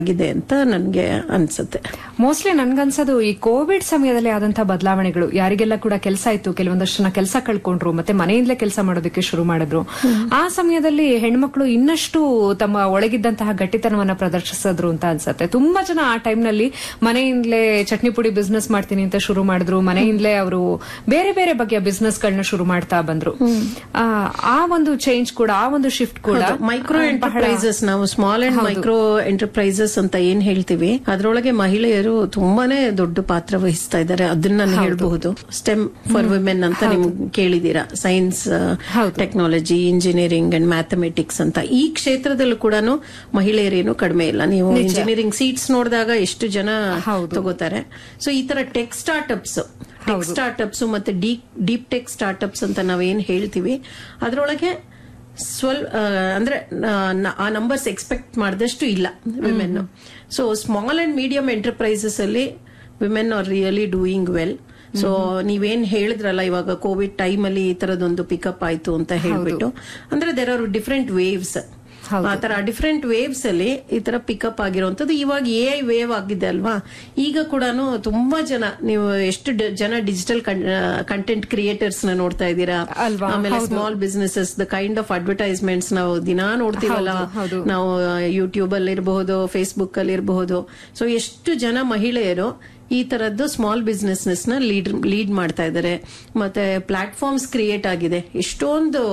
ಆಗಿದೆ ಅಂತ ನನ್ಗೆ ಅನ್ಸುತ್ತೆ ಮೋಸ್ಟ್ಲಿ ನನ್ಗನ್ಸೋದು ಈ ಕೋವಿಡ್ ಸಮಯದಲ್ಲಿ ಆದಂತಹ ಬದಲಾವಣೆಗಳು ಯಾರಿಗೆಲ್ಲ ಕೂಡ ಕೆಲಸ ಇತ್ತು ಕೆಲವೊಂದಷ್ಟು ಜನ ಕೆಲಸ ಕಳ್ಕೊಂಡ್ರು ಮತ್ತೆ ಮನೆಯಿಂದಲೇ ಕೆಲಸ ಮಾಡೋದಕ್ಕೆ ಶುರು ಮಾಡಿದ್ರು ಆ ಸಮಯದಲ್ಲಿ ಹೆಣ್ಮಕ್ಳು ಇನ್ನಷ್ಟು ತಮ್ಮ ಒಳಗಿದ್ದಂತಹ ಗಟ್ಟಿತನವನ್ನ ಪ್ರದರ್ಶಿಸಿದ್ರು ಅಂತ ಅನ್ಸತ್ತೆ ತುಂಬಾ ಜನ ಆ ಟೈಮ್ ನಲ್ಲಿ ಮನೆಯಿಂದಲೇ ಚಟ್ನಿ ಪುಡಿ ಬಿಸ್ನೆಸ್ ಮಾಡ್ತೀನಿ ಅಂತ ಶುರು ಮಾಡಿದ್ರು ಮನೆಯಿಂದಲೇ ಅವರು ಬೇರೆ ಬೇರೆ ಬಗೆಯ ಬಿಸ್ನೆಸ್ ಗಳನ್ನ ಶುರು ಮಾಡ್ತಾ ಬಂದ್ರು ಆ, ಆ ಒಂದು ಚೇಂಜ್ ಕೂಡ ಆ ಒಂದು ಶಿಫ್ಟ್ ಕೂಡ ಮೈಕ್ರೋ ಆ, ಬಹಳ- ಎಂಟರ್ಪ್ರೈಸಸ್ ನಾವು ಸ್ಮಾಲ್ ಅಂಡ್ ಮೈಕ್ರೋ ಎಂಟರ್ಪ್ರೈಸಸ್ ಅಂತ ಏನ್ ಹೇಳ್ತೀವಿ ಅದ್ರೊಳಗೆ ಮಹಿಳೆಯರು ತುಂಬಾನೇ ದೊಡ್ಡ ಪಾತ್ರ ವಹಿಸ್ತಾ ಇದ್ದಾರೆ ಅದನ್ನ ನಾನು ಹೇಳ್ಬಹುದು ಸ್ಟೆಮ್ ಫಾರ್ ವಿಮೆನ್ ಅಂತ ನಿಮ್ಗೆ ಕೇಳಿದೀರಾ ಸೈನ್ಸ್ ಹೌದು. ಟೆಕ್ನಾಲಜಿ ಇಂಜಿನಿಯರಿಂಗ್ ಅಂಡ್ ಮ್ಯಾಥಮೆಟಿಕ್ಸ್ ಅಂತ ಈ ಕ್ಷೇತ್ರದಲ್ಲೂ ಕೂಡ ಮಹಿಳೆಯರೇನು ಕಡಿಮೆ ಇಲ್ಲ ನೀವು ಇಂಜಿನಿಯರಿಂಗ್ ಸೀಟ್ಸ್ ನೋಡಿದಾಗ ಎಷ್ಟು ಜನ ಹೌದು. ತಗೋತಾರೆ ಸೊ ಈ ತರ ಟೆಕ್ ಸ್ಟಾರ್ಟ್ಅಪ್ಸ್ ಟೆಕ್ ಸ್ಟಾರ್ಟ್ಅಪ್ಸ್ ಮತ್ತೆ ಡೀಪ್ ಡೀಪ್ ಟೆಕ್ ಸ್ಟಾರ್ಟ್ಅಪ್ಸ್ ಅಂತ ನಾವೇನ್ ಹೇಳ್ತೀವಿ ಅದರೊಳಗೆ ಸ್ವಲ್ ಆ, ಅಂದ್ರೆ ಆ, ನ- ಆ ನಂಬರ್ಸ್ ಎಕ್ಸ್ಪೆಕ್ಟ್ ಮಾಡಿದಷ್ಟು ಇಲ್ಲ women so small and medium enterprises ಅಲ್ಲಿ women are really doing well so ನೀವೇನ್ ಹೇಳಿದ್ರಲ್ಲ ಇವಾಗ ಕೋವಿಡ್ ಟೈಮ್ ಅಲ್ಲಿ ಈ ತರದೊಂದು ಪಿಕಪ್ ಆಯ್ತು ಅಂತ ಹೇಳ್ಬಿಟ್ಟು ಅಂದ್ರೆ ದೇರ್ ಆರ್ ಡಿಫ್ರೆಂಟ್ ವೇವ್ಸ್ ಹೌದು. ಆ ತರ ಡಿಫ್ರೆಂಟ್ ವೇವ್ಸ್ ಅಲ್ಲಿ ಈ ತರ ಪಿಕಪ್ ಆಗಿರುವಂತದ್ದು ಇವಾಗ ಎ ಐ ವೇವ್ ಆಗಿದೆ ಅಲ್ವಾ ಈಗ ಕೂಡ ತುಂಬಾ ಜನ ನೀವು ಎಷ್ಟು ಡ- ಜನ ಡಿಜಿಟಲ್ ಕಂಟೆಂಟ್ ಕ್ರಿಯೇಟರ್ಸ್ ನ ನೋಡ್ತಾ ಇದ್ದೀರಾ ಅಲ್ವಾ? ಆಮೇಲೆ ಹೌದು. Small businesses the kind of advertisements ನಾವು ದಿನಾ ನೋಡ್ತೀವಲ್ಲ ಹೌದು, ಹೌದು. ನಾವು ಯೂಟ್ಯೂಬ್ ಅಲ್ಲಿ ಇರಬಹುದು ಫೇಸ್ಬುಕ್ ಅಲ್ಲಿ ಇರಬಹುದು ಸೊ ಎಷ್ಟು ಜನ ಮಹಿಳೆಯರು ಈ ತರದ್ದು ಸ್ಮಾಲ್ ಬಿಸ್ನೆಸ್ ನ ಲೀಡ್ ಲೀಡ್ ಮಾಡ್ತಾ ಇದ್ದಾರೆ ಮತ್ತೆ ಪ್ಲಾಟ್ಫಾರ್ಮ್ಸ್ ಕ್ರಿಯೇಟ್ ಆಗಿದೆ ಎಷ್ಟೊಂದು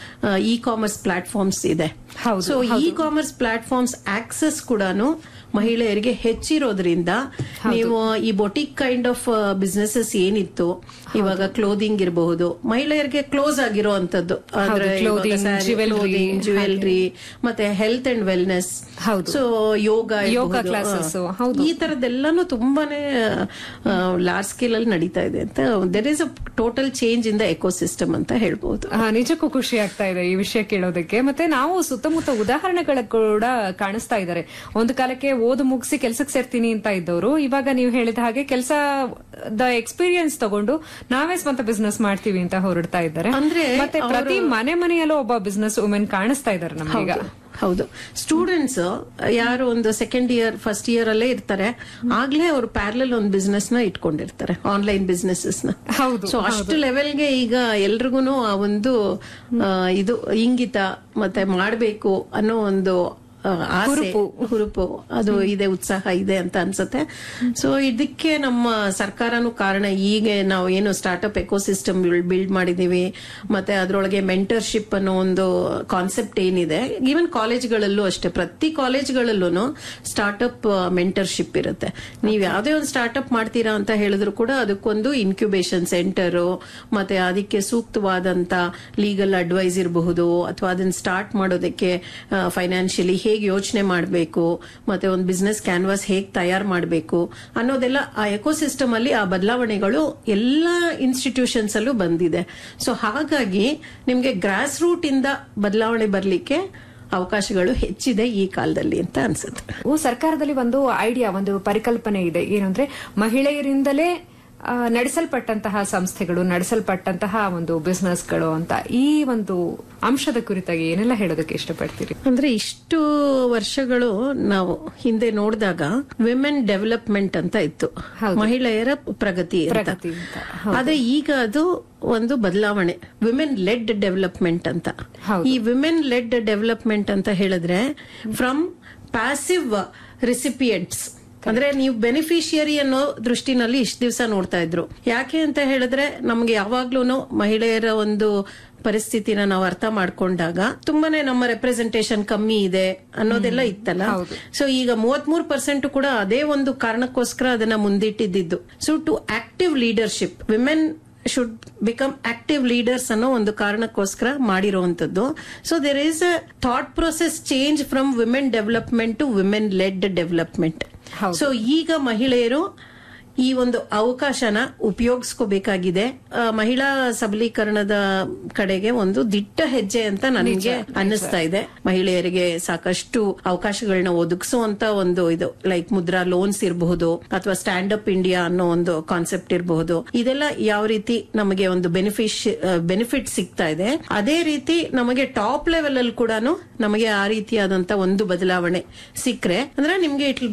ಇ ಕಾಮರ್ಸ್ ಪ್ಲಾಟ್ಫಾರ್ಮ್ಸ್ ಇದೆ ಹೌದು, so e commerce platforms access ಕೂಡ ಮಹಿಳೆಯರಿಗೆ ಹೆಚ್ಚಿರೋದ್ರಿಂದ ನೀವು ಈ ಬೊಟಿಕ್ ಕೈಂಡ್ ಆಫ್ ಬಿಸ್ನೆಸಸ್ ಏನಿತ್ತು ಇವಾಗ ಕ್ಲೋದಿಂಗ್ ಇರಬಹುದು ಮಹಿಳೆಯರಿಗೆ ಕ್ಲೋಸ್ ಆಗಿರೋ ಅಂತದ್ದು ಅಂದ್ರೆ clothing, jewelry, ಜ್ಯುವೆಲ್ರಿ ಮತ್ತೆ ಹೆಲ್ತ್ ಅಂಡ್ ವೆಲ್ನೆಸ್ ಹೌದು. ಸೊ ಯೋಗ ಯೋಗ ಇರ್ಬಹುದು. classes, ಆ, ಹೌದು. ಈ ತರದೆಲ್ಲಾನು ತುಂಬಾನೇ ಲಾರ್ಜ್ ಸ್ಕೇಲ್ ಅಲ್ಲಿ ನಡೀತಾ ಇದೆ ಅಂತ there is a total change in the ecosystem ಅಂತ ಹೇಳ್ಬಹುದು ಆ, ನಿಜಕ್ಕೂ ಖುಷಿ ಆಗ್ತಾ ಇದೆ ಈ ವಿಷಯ ಕೇಳೋದಕ್ಕೆ ಮತ್ತೆ ನಾವು ಸುತ್ತಮುತ್ತ ಉದಾಹರಣೆಗಳ ಕೂಡ ಕಾಣಿಸ್ತಾ ಇದ್ದಾರೆ ಒಂದು ಕಾಲಕ್ಕೆ ಓದು ಮುಗಿಸಿ ಕೆಲ್ಸಕ್ಕೆ ಸೇರ್ತೀನಿ ಅಂತ ಇದ್ದವರು ಇವಾಗ ನೀವು ಹೇಳಿದ ಹಾಗೆ ಕೆಲಸದ ಎಕ್ಸ್ಪೀರಿಯನ್ಸ್ ತಗೊಂಡು ನಾವೇ ಸ್ವಂತ ಬಿಸ್ನೆಸ್ ಮಾಡ್ತೀವಿ ಅಂತ ಹೊರಡ್ತಾ ಇದ್ದಾರೆ ಅಂದ್ರೆ ಮತ್ತೆ ಪ್ರತಿ ಮನೆ ಮನೆಯಲ್ಲೂ ಒಬ್ಬ ಬಿಸ್ನೆಸ್ ವುಮೆನ್ ಕಾಣಿಸ್ತಾ ಇದ್ದಾರೆ ನಮಗೀಗ ಹೌದು ಸ್ಟೂಡೆಂಟ್ಸ್ ಯಾರು ಒಂದು ಸೆಕೆಂಡ್ ಇಯರ್ ಫಸ್ಟ್ ಇಯರ್ ಅಲ್ಲೇ ಇರ್ತಾರೆ ಆಗ್ಲೇ ಅವ್ರು ಪ್ಯಾರಲಲ್ ಒಂದು ಬಿಸ್ನೆಸ್ ನ ಇಟ್ಕೊಂಡಿರ್ತಾರೆ ಆನ್ಲೈನ್ ಬಿಸ್ನೆಸಸ್ ನ ಹೌದು, ಸೊ ಅಷ್ಟು ಲೆವೆಲ್ಗೆ ಈಗ ಎಲ್ರಿಗೂ ಆ ಒಂದು ಆ, ಇದು ಇಂಗಿತ ಮತ್ತೆ ಮಾಡಬೇಕು ಅನ್ನೋ ಒಂದು ಆ, ಆಸೆ ಹುರುಪು ಅದು ಇದೆ ಉತ್ಸಾಹ ಇದೆ ಅಂತ ಅನ್ಸುತ್ತೆ ಸೊ ಇದಕ್ಕೆ ನಮ್ಮ ಸರ್ಕಾರನು ಕಾರಣ ಈಗ ನಾವು ಏನು ಸ್ಟಾರ್ಟ್ಅಪ್ ಎಕೋಸಿಸ್ಟಮ್ ಬಿಲ್ಡ್ ಮಾಡಿದೀವಿ ಮತ್ತೆ ಅದರೊಳಗೆ ಮೆಂಟರ್ಶಿಪ್ ಅನ್ನೋ ಒಂದು ಕಾನ್ಸೆಪ್ಟ್ ಏನಿದೆ ಈವನ್ ಕಾಲೇಜ್ಗಳಲ್ಲೂ ಅಷ್ಟೇ ಪ್ರತಿ ಕಾಲೇಜ್ಗಳಲ್ಲೂ ಸ್ಟಾರ್ಟ್ಅಪ್ ಮೆಂಟರ್ಶಿಪ್ ಇರುತ್ತೆ ನೀವು ಯಾವುದೇ ಒಂದು ಸ್ಟಾರ್ಟ್ಅಪ್ ಮಾಡ್ತೀರಾ ಅಂತ ಹೇಳಿದ್ರು ಕೂಡ ಅದಕ್ಕೊಂದು ಇನ್ಕ್ಯುಬೇಷನ್ ಸೆಂಟರು ಮತ್ತೆ ಅದಕ್ಕೆ ಸೂಕ್ತವಾದಂತ ಲೀಗಲ್ ಅಡ್ವೈಸ್ ಇರಬಹುದು ಅಥವಾ ಅದನ್ನ ಸ್ಟಾರ್ಟ್ ಮಾಡೋದಕ್ಕೆ ಫೈನಾನ್ಷಿಯಲಿ ಹೇಗೆ ಯೋಚನೆ ಮಾಡಬೇಕು ಮತ್ತೆ ಒಂದು ಬಿಸ್ನೆಸ್ ಕ್ಯಾನ್ವಾಸ್ ಹೇಗೆ ತಯಾರು ಮಾಡಬೇಕು ಅನ್ನೋದೆಲ್ಲ ಆ ಎಕೋಸಿಸ್ಟಮ್ ಅಲ್ಲಿ ಆ ಬದಲಾವಣೆಗಳು ಎಲ್ಲ ಇನ್ಸ್ಟಿಟ್ಯೂಷನ್ಸ್ ಅಲ್ಲೂ ಬಂದಿದೆ ಸೊ ಹಾಗಾಗಿ ನಿಮ್ಗೆ ಗ್ರಾಸ್ ರೂಟ್ ಇಂದ ಬದಲಾವಣೆ ಬರಲಿಕ್ಕೆ ಅವಕಾಶಗಳು ಹೆಚ್ಚಿದೆ ಈ ಕಾಲದಲ್ಲಿ ಅಂತ ಅನ್ಸುತ್ತೆ ಓ ಸರ್ಕಾರದಲ್ಲಿ ಒಂದು ಐಡಿಯಾ ಒಂದು ಪರಿಕಲ್ಪನೆ ಇದೆ ಏನಂದ್ರೆ ಮಹಿಳೆಯರಿಂದಲೇ ಆ, ನಡೆಸಲ್ಪಟ್ಟಂತಹ ಸಂಸ್ಥೆಗಳು ನಡೆಸಲ್ಪಟ್ಟಂತಹ ಒಂದು ಬಿಸ್ನೆಸ್ಗಳು ಅಂತ ಈ ಒಂದು ಅಂಶದ ಕುರಿತಾಗಿ ಏನೆಲ್ಲ ಹೇಳೋದಕ್ಕೆ ಇಷ್ಟಪಡ್ತೀರಿ ಅಂದ್ರೆ ಇಷ್ಟು ವರ್ಷಗಳು ನಾವು ಹಿಂದೆ ನೋಡಿದಾಗ ವಿಮೆನ್ ಡೆವಲಪ್ಮೆಂಟ್ ಅಂತ ಇತ್ತು ಹೌದು. ಮಹಿಳೆಯರ ಪ್ರಗತಿ ಅಂತ. ಪ್ರಗತಿ ಅಂತ, ಆದ್ರೆ ಈಗ ಅದು ಒಂದು ಬದಲಾವಣೆ ವಿಮೆನ್ ಲೆಡ್ ಡೆವಲಪ್ಮೆಂಟ್ ಅಂತ ಹೌದು. ಈ ವಿಮೆನ್ ಲೆಡ್ ಡೆವಲಪ್ಮೆಂಟ್ ಅಂತ ಹೇಳಿದ್ರೆ ಫ್ರಮ್ ಪ್ಯಾಸಿವ್ ರಿಸಿಪಿಯೆಂಟ್ಸ್ ಅಂದ್ರೆ ನೀವು ಬೆನಿಫಿಷಿಯರಿ ಅನ್ನೋ ದೃಷ್ಟಿನಲ್ಲಿ ಇಷ್ಟ ದಿವಸ ನೋಡ್ತಾ ಇದ್ರು ಯಾಕೆ ಅಂತ ಹೇಳಿದ್ರೆ ನಮ್ಗೆ ಯಾವಾಗ್ಲೂ ಮಹಿಳೆಯರ ಒಂದು ಪರಿಸ್ಥಿತಿನ ನಾವು ಅರ್ಥ ಮಾಡ್ಕೊಂಡಾಗ ತುಂಬಾನೇ ನಮ್ಮ ರೆಪ್ರೆಸೆಂಟೇಶನ್ ಕಮ್ಮಿ ಇದೆ ಅನ್ನೋದೆಲ್ಲ ಇತ್ತಲ್ಲ ಹೌದು. ಸೊ ಈಗ ಮೂವತ್ಮೂರು ಪರ್ಸೆಂಟ್ ಕೂಡ ಅದೇ ಒಂದು ಕಾರಣಕ್ಕೋಸ್ಕರ ಅದನ್ನ ಮುಂದಿಟ್ಟಿದ್ದು so to active leadership women should become active leaders ಅನ್ನೋ ಒಂದು ಕಾರಣಕ್ಕೋಸ್ಕರ ಮಾಡಿರುವಂತದ್ದು so there is a thought process change from women development to women led development ಹೌದು. ಸೊ ಈಗ ಮಹಿಳೆಯರು ಈ ಒಂದು ಅವಕಾಶನ ಉಪಯೋಗಿಸ್ಕೋಬೇಕಾಗಿದೆ ಆ, ಮಹಿಳಾ ಸಬಲೀಕರಣದ ಕಡೆಗೆ ಒಂದು ದಿಟ್ಟ ಹೆಜ್ಜೆ ಅಂತ ನನಗೆ ಅನ್ನಿಸ್ತಾ ಇದೆ ಮಹಿಳೆಯರಿಗೆ ಸಾಕಷ್ಟು ಅವಕಾಶಗಳನ್ನ ಒದಗಿಸುವಂತ ಒಂದು ಇದು ಲೈಕ್ ಮುದ್ರಾ ಲೋನ್ಸ್ ಇರಬಹುದು ಅಥವಾ ಸ್ಟ್ಯಾಂಡ್ ಅಪ್ ಇಂಡಿಯಾ ಅನ್ನೋ ಒಂದು ಕಾನ್ಸೆಪ್ಟ್ ಇರಬಹುದು ಇದೆಲ್ಲ ಯಾವ ರೀತಿ ನಮಗೆ ಒಂದು ಬೆನಿಫಿಶ್ ಬೆನಿಫಿಟ್ ಸಿಗ್ತಾ ಇದೆ ಅದೇ ರೀತಿ ನಮಗೆ ಟಾಪ್ ಲೆವೆಲ್ ಅಲ್ಲಿ ಕೂಡ ನಮಗೆ ಆ ರೀತಿಯಾದಂತ ಒಂದು ಬದಲಾವಣೆ ಸಿಕ್ರೆ ಅಂದ್ರೆ ನಿಮ್ಗೆ ಇಟ್